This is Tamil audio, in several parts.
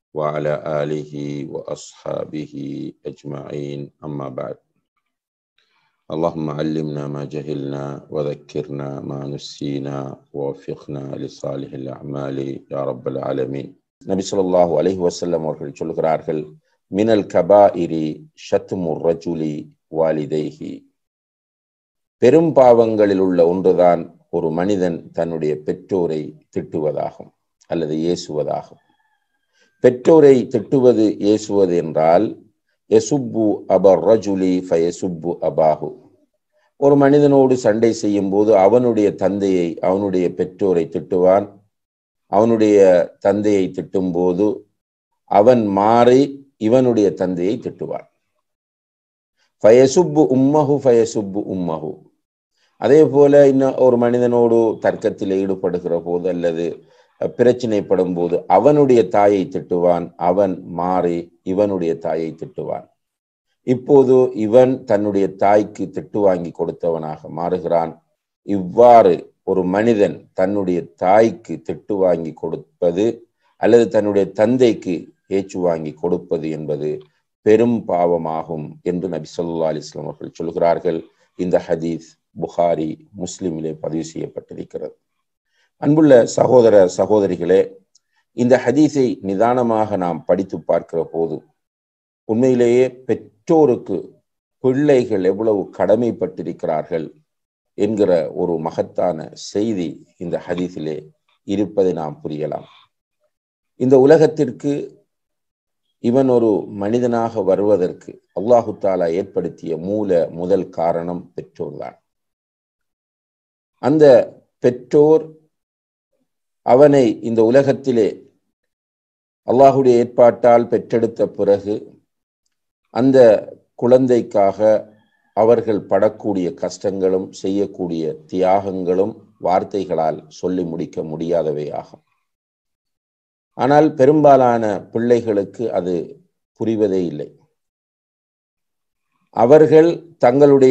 وعلى آله وأصحابه أجمعين أما بعد اللهم علمنا ما جهلنا وذكرنا ما نسينا ووفقنا لصالح الأعمال يا رب العالمين நபி சொல்லாஹு அலஹி வசல்லம் அவர்கள் சொல்கிறார்கள் மினல் கபாயிரி ஷத்மு ரஜுலி வாலிதைஹி பெரும் பாவங்களில் உள்ள ஒன்றுதான் ஒரு மனிதன் தன்னுடைய பெற்றோரை திட்டுவதாகும் அல்லது ஏசுவதாகும் பெற்றோரை திட்டுவது ஏசுவது என்றால் எசுப்பு அபர் ரஜுலி ஃபயசுப்பு அபாஹு ஒரு மனிதனோடு சண்டை செய்யும் போது அவனுடைய தந்தையை அவனுடைய பெற்றோரை திட்டுவான் அவனுடைய தந்தையை திட்டும் போது அவன் மாறி இவனுடைய தந்தையை திட்டுவான் ஃபயசுப்பு உம்மஹு ஃபயசுப்பு உம்மஹு அதே போல இன்னும் ஒரு மனிதனோடு தர்க்கத்தில் ஈடுபடுகிற போது அல்லது பிரச்சினைப்படும் போது அவனுடைய தாயை திட்டுவான் அவன் மாறி இவனுடைய தாயை திட்டுவான் இப்போது இவன் தன்னுடைய தாய்க்கு திட்டு வாங்கி கொடுத்தவனாக மாறுகிறான் இவ்வாறு ஒரு மனிதன் தன்னுடைய தாய்க்கு திட்டு வாங்கி கொடுப்பது அல்லது தன்னுடைய தந்தைக்கு ஏச்சு வாங்கி கொடுப்பது என்பது பெரும் பாவமாகும் என்று நபி சொல்லா அலிஸ்லாம் அவர்கள் சொல்கிறார்கள் இந்த ஹதீஸ் புகாரி முஸ்லிமிலே பதிவு செய்யப்பட்டிருக்கிறது அன்புள்ள சகோதர சகோதரிகளே இந்த ஹதீஸை நிதானமாக நாம் படித்து பார்க்கிற போது உண்மையிலேயே பெற்றோருக்கு பிள்ளைகள் எவ்வளவு கடமைப்பட்டிருக்கிறார்கள் என்கிற ஒரு மகத்தான செய்தி இந்த ஹதீஸிலே இருப்பதை நாம் புரியலாம் இந்த உலகத்திற்கு இவன் ஒரு மனிதனாக வருவதற்கு அல்லாஹு தாலா ஏற்படுத்திய மூல முதல் காரணம் பெற்றோர்தான் அந்த பெற்றோர் அவனை இந்த உலகத்திலே அல்லாஹுடைய ஏற்பாட்டால் பெற்றெடுத்த பிறகு அந்த குழந்தைக்காக அவர்கள் படக்கூடிய கஷ்டங்களும் செய்யக்கூடிய தியாகங்களும் வார்த்தைகளால் சொல்லி முடிக்க முடியாதவையாகும் ஆனால் பெரும்பாலான பிள்ளைகளுக்கு அது புரிவதே இல்லை அவர்கள் தங்களுடைய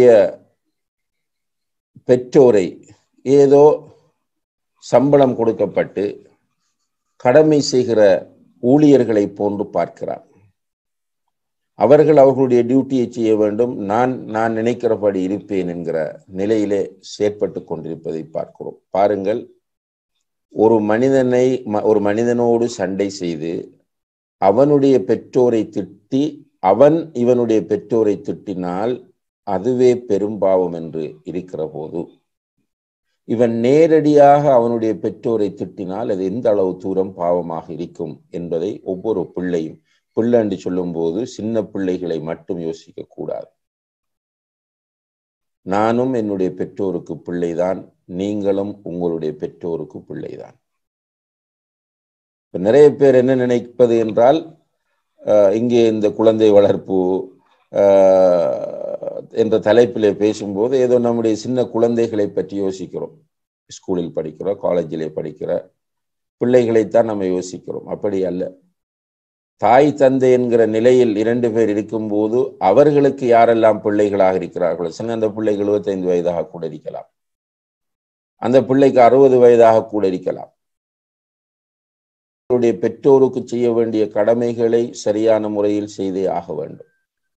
பெற்றோரை ஏதோ சம்பளம் கொடுக்கப்பட்டு கடமை செய்கிற ஊழியர்களை போன்று பார்க்கிறார் அவர்கள் அவர்களுடைய டியூட்டியை செய்ய வேண்டும் நான் நான் நினைக்கிறபடி இருப்பேன் என்கிற நிலையிலே செயற்பட்டு கொண்டிருப்பதை பார்க்கிறோம் பாருங்கள் ஒரு மனிதனை ஒரு மனிதனோடு சண்டை செய்து அவனுடைய பெற்றோரை திட்டி அவன் இவனுடைய பெற்றோரை திட்டினால் அதுவே பெரும்பாவம் என்று இருக்கிற போது இவன் நேரடியாக அவனுடைய பெற்றோரை திட்டினால் அது எந்த அளவு தூரம் பாவமாக இருக்கும் என்பதை ஒவ்வொரு பிள்ளையும் பிள்ளை என்று சொல்லும் போது சின்ன பிள்ளைகளை மட்டும் யோசிக்க கூடாது நானும் என்னுடைய பெற்றோருக்கு பிள்ளைதான் நீங்களும் உங்களுடைய பெற்றோருக்கு பிள்ளைதான் இப்ப நிறைய பேர் என்ன நினைப்பது என்றால் இங்கே இந்த குழந்தை வளர்ப்பு என்ற தலைப்பிலே பேசும்போது ஏதோ நம்முடைய சின்ன குழந்தைகளை பற்றி யோசிக்கிறோம் ஸ்கூலில் படிக்கிறோம் காலேஜிலே படிக்கிற பிள்ளைகளைத்தான் நம்ம யோசிக்கிறோம் அப்படி அல்ல தாய் தந்தை என்கிற நிலையில் இரண்டு பேர் இருக்கும்போது அவர்களுக்கு யாரெல்லாம் பிள்ளைகளாக இருக்கிறார்களோ சின்ன அந்த பிள்ளைக்கு எழுபத்தைந்து வயதாக கூட இருக்கலாம் அந்த பிள்ளைக்கு அறுபது வயதாக கூட இருக்கலாம் அவருடைய பெற்றோருக்கு செய்ய வேண்டிய கடமைகளை சரியான முறையில் செய்தே ஆக வேண்டும்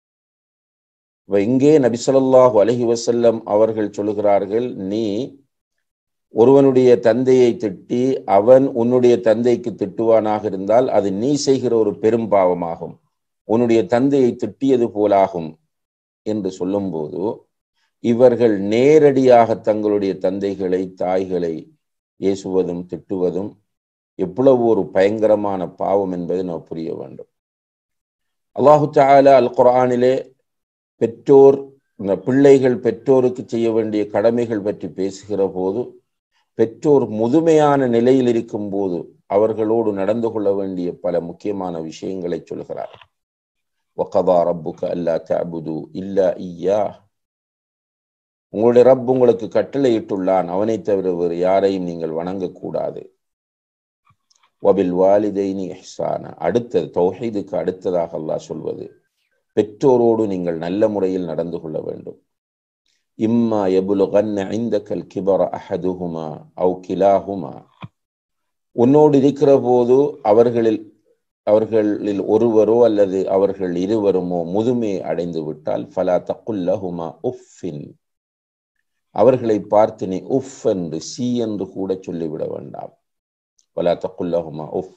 இங்கே நபிசல்லாஹு அலஹி வசல்லம் அவர்கள் சொல்லுகிறார்கள் நீ ஒருவனுடைய தந்தையை திட்டி அவன் உன்னுடைய தந்தைக்கு திட்டுவானாக இருந்தால் அது நீ செய்கிற ஒரு பெரும் பாவமாகும் உன்னுடைய தந்தையை திட்டியது போலாகும் என்று சொல்லும்போது இவர்கள் நேரடியாக தங்களுடைய தந்தைகளை தாய்களை ஏசுவதும் திட்டுவதும் எவ்வளவு ஒரு பயங்கரமான பாவம் என்பதை நாம் புரிய வேண்டும் அல்லாஹு தாலா அல் குரானிலே பெற்றோர் பிள்ளைகள் பெற்றோருக்கு செய்ய வேண்டிய கடமைகள் பற்றி பேசுகிற போது பெற்றோர் முதுமையான நிலையில் இருக்கும் போது அவர்களோடு நடந்து கொள்ள வேண்டிய பல முக்கியமான விஷயங்களை சொல்கிறார் வகதா ரப்புக்கு அல்லா தபுது இல்லா ஐயா உங்களுடைய ரப் உங்களுக்கு கட்டளையிட்டுள்ளான் அவனை தவிர வேறு யாரையும் நீங்கள் வணங்கக்கூடாது வபில் வாலிதைனி இஹ்சான அடுத்தது தௌஹீதுக்கு அடுத்ததாக அல்லாஹ் சொல்வது பெற்றோரோடு நீங்கள் நல்ல முறையில் நடந்து கொள்ள வேண்டும் இம்மா எபுலுகன்ன ஐந்தக்கல் கிபர அஹதுஹுமா அவு கிலாஹுமா உன்னோடு இருக்கிற போது அவர்களில் அவர்களில் ஒருவரோ அல்லது அவர்கள் இருவருமோ முதுமையை அடைந்து விட்டால் ஃபலா தக்குல்லஹுமா உஃபின் அவர்களை பார்த்து நீ உஃப் என்று சி என்று கூட சொல்லிவிட வேண்டாம் வலா தக்குல்லஹுமா உஃப்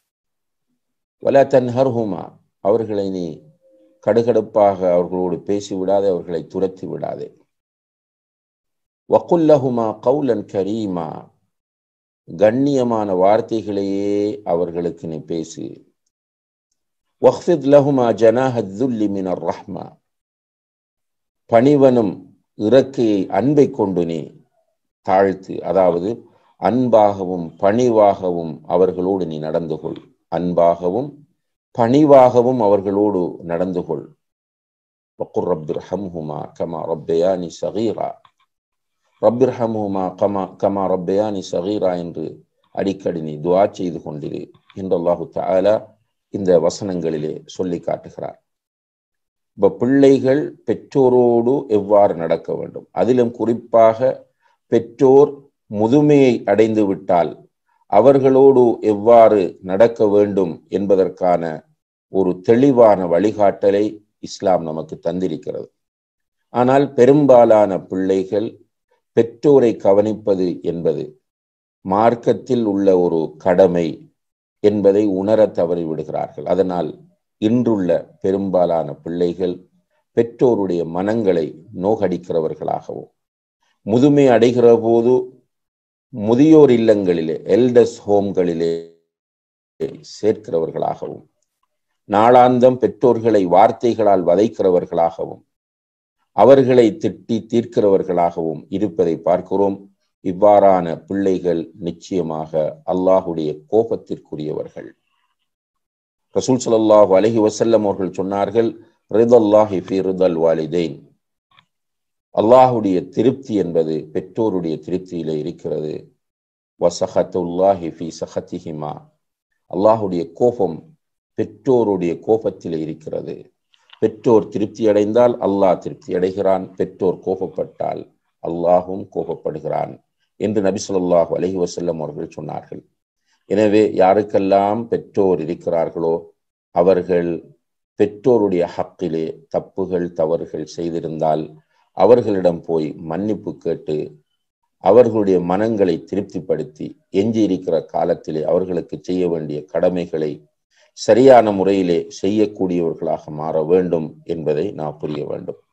வலா தன்ஹர்ஹுமா அவர்களை நீ கடுகடுப்பாக அவர்களோடு பேசிவிடாதே அவர்களை துரத்தி விடாதே வக்குல்லஹுமா கவுலன் கரீமா கண்ணியமான வார்த்தைகளையே அவர்களுக்கு நீ பேசு வஹ்ஃபித் லஹுமா ஜனாஹத்துல்லி மினர் ரஹ்மா பணிவனும் இறக்கையை அன்பை கொண்டு நீ தாழ்த்து அதாவது அன்பாகவும் பணிவாகவும் அவர்களோடு நீ நடந்து கொள் அன்பாகவும் பணிவாகவும் அவர்களோடு நடந்து கொள் வக்குர் ரப்பிர் ஹம்ஹுமா கமா ரப்பயானி சகீரா ரப்பிர் ஹம்ஹுமா கமா கமா ரப்பயானி சகீரா என்று அடிக்கடி நீ துவா செய்து கொண்டிரு என்று அல்லாஹு தாலா இந்த வசனங்களிலே சொல்லி காட்டுகிறார் இப்ப பிள்ளைகள் பெற்றோரோடு எவ்வாறு நடக்க வேண்டும் அதிலும் குறிப்பாக பெற்றோர் முதுமையை அடைந்து விட்டால் அவர்களோடு எவ்வாறு நடக்க வேண்டும் என்பதற்கான ஒரு தெளிவான வழிகாட்டலை இஸ்லாம் நமக்கு தந்திருக்கிறது ஆனால் பெரும்பாலான பிள்ளைகள் பெற்றோரை கவனிப்பது என்பது மார்க்கத்தில் உள்ள ஒரு கடமை என்பதை உணர தவறி விடுகிறார்கள் அதனால் இன்றுள்ள பெரும்பாலான பிள்ளைகள் பெற்றோருடைய மனங்களை நோகடிக்கிறவர்களாகவும் முதுமை அடைகிற போது முதியோர் இல்லங்களிலே எல்டஸ் ஹோம்களிலே சேர்க்கிறவர்களாகவும் நாளாந்தம் பெற்றோர்களை வார்த்தைகளால் வதைக்கிறவர்களாகவும் அவர்களை திட்டி தீர்க்கிறவர்களாகவும் இருப்பதை பார்க்கிறோம் இவ்வாறான பிள்ளைகள் நிச்சயமாக அல்லாஹுடைய கோபத்திற்குரியவர்கள் ரசூல் சல்லாஹூ அலஹி வசல்லம் அவர்கள் சொன்னார்கள் ரிதல்லாஹி ஃபி ரிதல் வாலிதேன் அல்லாஹுடைய திருப்தி என்பது பெற்றோருடைய திருப்தியிலே இருக்கிறது வசஹத்துல்லாஹி ஃபி சஹத்திஹிமா அல்லாஹுடைய கோபம் பெற்றோருடைய கோபத்திலே இருக்கிறது பெற்றோர் திருப்தி அடைந்தால் அல்லாஹ் திருப்தி அடைகிறான் பெற்றோர் கோபப்பட்டால் அல்லாஹும் கோபப்படுகிறான் என்று நபி சொல்லாஹு அலஹி வசல்லம் அவர்கள் சொன்னார்கள் எனவே யாருக்கெல்லாம் பெற்றோர் இருக்கிறார்களோ அவர்கள் பெற்றோருடைய ஹக்கிலே தப்புகள் தவறுகள் செய்திருந்தால் அவர்களிடம் போய் மன்னிப்பு கேட்டு அவர்களுடைய மனங்களை திருப்திப்படுத்தி எஞ்சி இருக்கிற காலத்திலே அவர்களுக்கு செய்ய வேண்டிய கடமைகளை சரியான முறையிலே செய்யக்கூடியவர்களாக மாற வேண்டும் என்பதை நான் புரிய வேண்டும்